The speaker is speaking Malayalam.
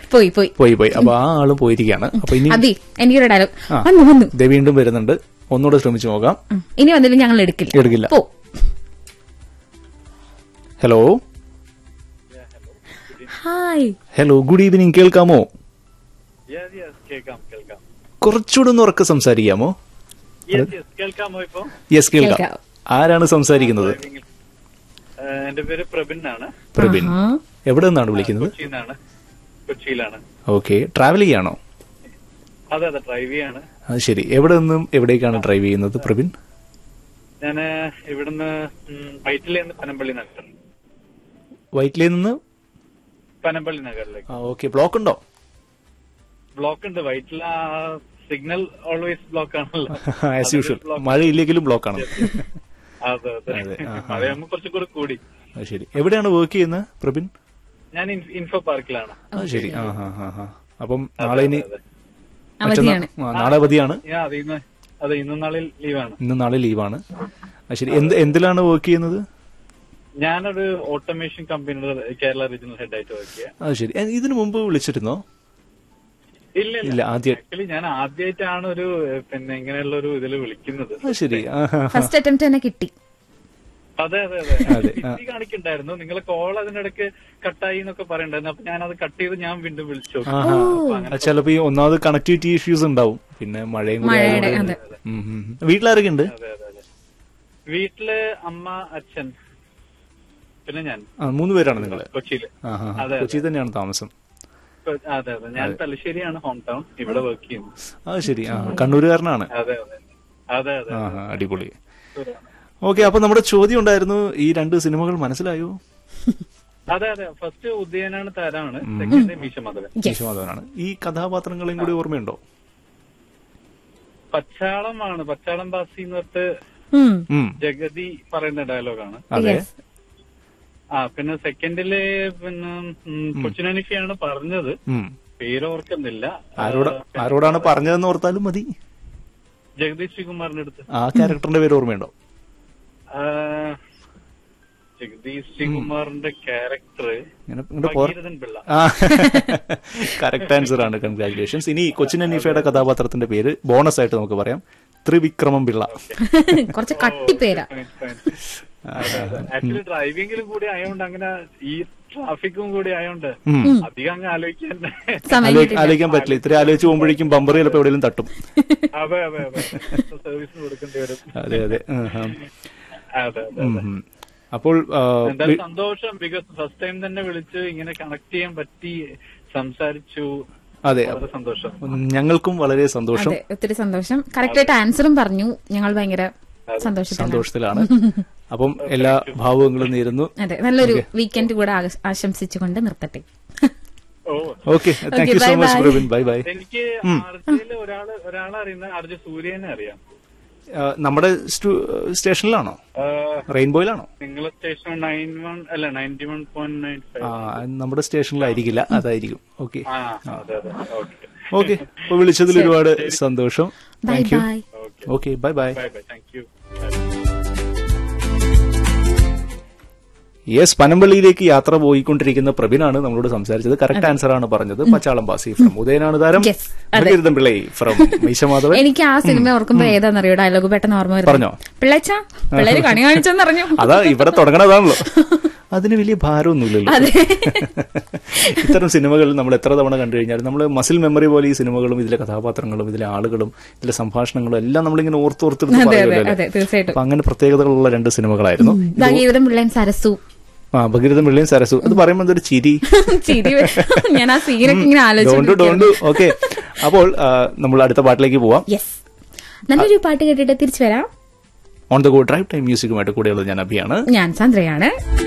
പോയി പോയി പോയി പോയി അപ്പൊ ആ ആള് പോയിരിക്കുകയാണ് അപ്പൊ ഇനി അബി എനിക്കൊരു ഡയലോഗ് ആ. വന്നു വന്നു ദേ വീണ്ടും വരുന്നുണ്ട് ഒന്നുകൂടെ ശ്രമിച്ചു നോക്കാം ഉം. ഇനി വന്നിട്ട് ഞങ്ങൾ എടുക്കില്ല എടുക്കില്ല പോ hello hi hello good evening കേൾക്കാമോ യെസ് യെസ് കേൾക്കാം കേൾക്കാം കുറച്ചുകൂടെ ഒന്ന് ഉറക്കെ സംസാരിക്കാമോ യെസ് യെസ് കേൾക്കാമോ ഇപ്പൊ യെസ് കേൾക്കാം കേൾക്കാം. ആരാണ് സംസാരിക്കുന്നത് ഏഹ് എന്റെ പേര് പ്രബിൻ ആണ് പ്രബിൻ ആഹാ. എവിടെ നിന്നാണ് വിളിക്കുന്നത് കൊച്ചിയിൽ നിന്നാണ് കൊച്ചിയിലാണ് ഓക്കെ ട്രാവൽ ചെയ്യാണോ അതെ അതെ ഡ്രൈവ് ചെയ്യാണ് അത് ശരി എവിടെ നിന്നും എവിടേക്കാണ് ഡ്രൈവ് ചെയ്യുന്നത് പ്രബിൻ ഞാന് ഇവിടുന്ന് ഉം, വൈറ്റിലെ നിന്ന് പനമ്പള്ളി നഗർ വൈറ്റിലയിൽ നിന്ന് പനമ്പള്ളി നഗറിലേക്ക് ഓക്കെ ബ്ലോക്ക് ഉണ്ടോ ബ്ലോക്ക് ഉണ്ട് വൈറ്റില സിഗ്നൽ ഓൾവേസ് ബ്ലോക്ക് ആണല്ലോ ആസ് യൂഷ്വൽ മഴ ഇല്ലെങ്കിലും ബ്ലോക്ക് ആണ് അതെ അതെ അതെ, ആഹാ. മഴയാകുമ്പോ കുറച്ചും കൂടെ കൂടി അത് ശരി എവിടെയാണ് വർക്ക് ചെയ്യുന്നത് പ്രബിൻ ഞാൻ ഇൻ- ഇൻഫോ പാർക്കിലാണ് അത് ശരി ആ ഹാ ഹാ ഹാ അപ്പം നാളെ ഇനി അതെ. അവധിയാണ് മറ്റന്നാ- ആ, നാളെ അവധിയാണ് ഞാൻ അത് ഇന്ന് അതെ ഇന്നും നാളിൽ ലീവാണ് ഇന്ന് നാളെ ലീവാണ് അത് ശരി എന്ത് എന്തിലാണ് വർക്ക് ചെയ്യുന്നത് ഞാനൊരു ഓട്ടോമേഷൻ കമ്പനിയുടെ കേരള റീജിയണൽ ഹെഡ് ആയിട്ട് വർക്ക് ചെയ്യാം അത് ശരി എ, ഇതിനു മുമ്പ് വിളിച്ചിരുന്നോ ഇല്ല ഇല്ല, ആദ്യം- ആക്ച്വലി ഞാൻ ആദ്യമായിട്ടാണ് ഒരു ഏഹ്, പിന്നെ ഇങ്ങനെയുള്ള ഒരു ഇതിൽ വിളിക്കുന്നത് അത് ശരി ആ, ഹാ, ഹാ. ഫസ്റ്റ് അറ്റംപ്റ്റ് തന്നെ കിട്ടി അതെ അതെ അതെ അതെ, ആ. ബിസി കാണിക്കണ്ടായിരുന്നു നിങ്ങളെ കോൾ അതിനിടയ്ക്ക് കട്ടായി എന്നൊക്കെ പറയണ്ടായിരുന്നു അപ്പൊ ഞാൻ അത് കട്ട് ചെയ്ത് ഞാൻ വീണ്ടും വിളിച്ചു ആ, ഹാ. അത് ചിലപ്പോ ഈ ഒന്നാമത് കണക്ടിവിറ്റി ഇഷ്യൂസ് ഉണ്ടാവും പിന്നെ മഴയും കൂടി മഴയുടെ ആയതുകൊണ്ട്. അതെ ഉം, ഉം, ഉം. വീട്ടിലാരൊക്കെ ഉണ്ട് അതെ അതെ അതെ വീട്ടില് അമ്മ അച്ഛൻ പിന്നെ ഞാൻ ആ മൂന്ന് പേരാണ് നിങ്ങള് കൊച്ചിയില് ആ ഹാ അതെ, അതെ. കൊച്ചി തന്നെയാണ് താമസം കൊ- അതെ അതെ ഞാൻ തലശ്ശേരിയാണ് ഹോം ടൗൺ ഇവിടെ വർക്ക് ചെയ്യുന്നു അത് ശരി ആ കണ്ണൂരുകാരനാണ് അതെ അതെ അതെ അതെ ആ ഹാ അടിപൊളി ഓക്കെ അപ്പൊ നമ്മുടെ ചോദ്യം ഉണ്ടായിരുന്നു ഈ രണ്ട് സിനിമകൾ മനസ്സിലായോ അതെ അതെ ഫസ്റ്റ് ഉദയനാണ് താരമാണ് സെക്കൻഡ് മീശ മധവൻ വിശ്വനാഥനാണ് ഈ കഥാപാത്രങ്ങളെയും കൂടി ഓർമ്മയുണ്ടോ പച്ചാളമാണ് പച്ചാളം ബാസി എന്ന് പറഞ്ഞിട്ട് ഉം. ഉം ജഗതി പറയുന്ന ഡയലോഗാണ് അതെ Yes. ആ പിന്നെ സെക്കൻഡില് പിന്നെ ഉം, കൊച്ചിനനിഫിയാണ് പറഞ്ഞത് ഉം പേര് ഓർക്കുന്നില്ല ആരോട് ആ, ആരോടാണ് പറഞ്ഞതെന്ന് ഓർത്താലും മതി ജഗദീഷ് ശ്രീകുമാറിന്റെ അടുത്ത് ആ ക്യാരക്ടറിന്റെ പേര് ഓർമ്മയുണ്ടോ ആ, ജഗദീഷ് ശ്രീകുമാറിന്റെ ക്യാരക്ടർ ഇങ്ങനെ ഇങ്ങോട്ട് പോർ ഭഗീരഥൻ പിള്ള ആ കറക്റ്റ് ആൻസർ ആണ് കൺഗ്രാറ്റുലേഷൻസ് ഇനി കൊച്ചിൻ അനീഫയുടെ കഥാപാത്രത്തിന്റെ പേര് ബോണസ് ആയിട്ട് നമുക്ക് പറയാം ത്രിവിക്രമം പിള്ള കുറച്ച് കട്ടിപ്പേരാ ആക്ച്വലി ഡ്രൈവിംഗിലും കൂടി ആയതുകൊണ്ട് അങ്ങനെ ഈ ട്രാഫിക്കും കൂടി ആയതുകൊണ്ട് ഉം. അധികം അങ്ങ് ആലോചിക്കാൻ സമയം ആലോ- കിട്ടില്ല ആലോചിക്കാൻ പറ്റില്ല ഇത്രയും ആലോചിച്ച് പോകുമ്പോഴേക്കും ബമ്പർ ചിലപ്പോൾ എവിടെയെങ്കിലും തട്ടും അതെ അതെ അതെ സർവീസ് കൊടുക്കേണ്ടി വരും അതെ അതെ ഉം, ഉം. അതെ അതെ ഉം, ഉം. അപ്പോൾ ആ, എന്തായാലും സന്തോഷം ബിക്കോസ് ഫസ്റ്റ് ടൈം തന്നെ വിളിച്ച് ഇങ്ങനെ കണക്ട് ചെയ്യാൻ പറ്റി സംസാരിച്ചു അതെ വളരെ സന്തോഷം ഞങ്ങൾക്കും വളരെ സന്തോഷം അതെ ഒത്തിരി സന്തോഷം കറക്റ്റ് ആയിട്ട് ആൻസറും പറഞ്ഞു ഞങ്ങൾ ഭയങ്കര സന്തോഷത്തിലാണ് സന്തോഷത്തിലാണ് അപ്പം എല്ലാ ഭാവുകങ്ങളും നേരുന്നു അതെ നല്ലൊരു വീക്കെൻഡ് കൂടെ ആഘ- ആശംസിച്ചുകൊണ്ട് നിർത്തട്ടെ oh okay thank you so bye much bye. Praveen bye bye എനിക്ക് ആർജിയില് ഒരാള് ഒരാളെ അറിയുന്ന ആർജി സൂര്യനെ അറിയാം നമ്മുടെ സ്റ്റു- സ്റ്റേഷനിലാണോ റെയിൻബോയിലാണോ നിങ്ങളെ സ്റ്റേഷൻ നയൻ വൺ അല്ല നയൻറ്റി വൺ പോയിന്റ് നയൻ ആ, ഫൈവ് നമ്മുടെ സ്റ്റേഷനിലായിരിക്കില്ല അതായിരിക്കും ഓക്കെ ആ അതെ അതെ ഓക്കെ ഓക്കെ അപ്പൊ വിളിച്ചതിൽ ഒരുപാട് സന്തോഷം bye thank you bye okay okay bye bye bye bye thank you yes പനമ്പള്ളിയിലേക്ക് യാത്ര പോയിക്കൊണ്ടിരിക്കുന്ന പ്രബിനാണ് നമ്മളോട് സംസാരിച്ചത് കറക്റ്റ് ആൻസർ ആണ് പറഞ്ഞത് പച്ചാളം ബാസി ഫ്രം ഉദയനാണ് താരം Yes, അതെ. ഭഗീരഥൻ പിള്ളൈ ഫ്രം മീശമാധവൻ എനിക്ക് ആ സിനിമ ഓർക്കുമ്പോ ഏതാണെന്നറിയോ ഡയലോഗ് പെട്ടെന്ന് ഓർമ്മ വരുന്നത്. പറഞ്ഞോ? പിള്ളേച്ച പിള്ളേര് കണി കാണിച്ചെന്നറിഞ്ഞു അതാ ഇവിടെ തുടങ്ങണതാണല്ലോ അതിന് വലിയ ഭാരമൊന്നുമില്ലല്ലോ അതെ ഇത്തരം സിനിമകൾ നമ്മൾ എത്ര തവണ കണ്ടു കഴിഞ്ഞാൽ നമ്മൾ മസിൽ മെമ്മറി പോലെ ഈ സിനിമകളും ഇതിലെ കഥാപാത്രങ്ങളും ഇതിലെ ആളുകളും ഇതിലെ സംഭാഷണങ്ങളും എല്ലാം നമ്മളിങ്ങനെ ഓർത്തോർത്തെടുത്ത് അതെ അതെ പറയുമല്ലോ അതെ തീർച്ചയായിട്ടും അപ്പൊ അങ്ങനെ പ്രത്യേകതകളുള്ള രണ്ട് സിനിമകളായിരുന്നു ഭഗീരഥം പിള്ളേൻ സരസു ആ ഭഗീരഥൻ പിള്ളയും സരസു അത് പറയുമ്പോൾ എന്തൊരു ചിരി ചിരി വരും. ഞാൻ ആ സീനൊക്കെ ഇങ്ങനെ ഡോണ്ടു ഡോണ്ടു ആലോചിച്ചു ഓക്കെ അപ്പോൾ ആ, നമ്മൾ അടുത്ത പാട്ടിലേക്ക് പോവാം യെസ് നല്ലൊരു പാട്ട് കേട്ടിട്ട് തിരിച്ചു വരാം on the go drive time മ്യൂസിക്കുമായിട്ട് കൂടെയുള്ളത് ഞാൻ അഭിയാണ് ഞാൻ ചന്ദ്രയാണ്